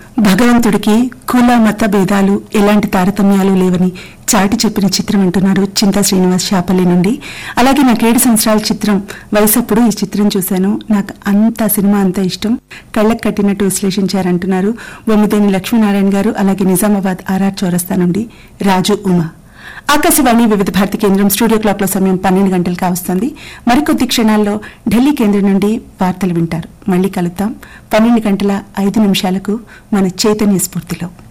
భగవంతుడికి కుల మత భేదాలు ఎలాంటి తారతమ్యాలు లేవని చాటి చెప్పిన చిత్రం అంటున్నారు చింతా శ్రీనివాస్ శాపల్లి నుండి అలాగే నాకు ఏడు సంవత్సరాల చిత్రం వయసప్పుడు ఈ చిత్రం చూశాను నాకు అంత సినిమా అంత ఇష్టం కళ్ళకు కట్టినట్టు విశ్లేషించారంటున్నారు బొమ్మిదేని లక్ష్మీనారాయణ గారు అలాగే నిజామాబాద్ ఆర్ఆర్ చౌరస్తా నుండి రాజు ఉమా ఆకాశవాణి వివిధ భారతి కేంద్రం స్టూడియో క్లాక్ లో సమయం పన్నెండు గంటలు కావస్తుంది మరికొద్ది క్షణాల్లో ఢిల్లీ కేంద్రం నుండి వార్తలు వింటారు మళ్ళీ కలుద్దాం పన్నెండు గంటల ఐదు నిమిషాలకు మన చైతన్య స్ఫూర్తిలో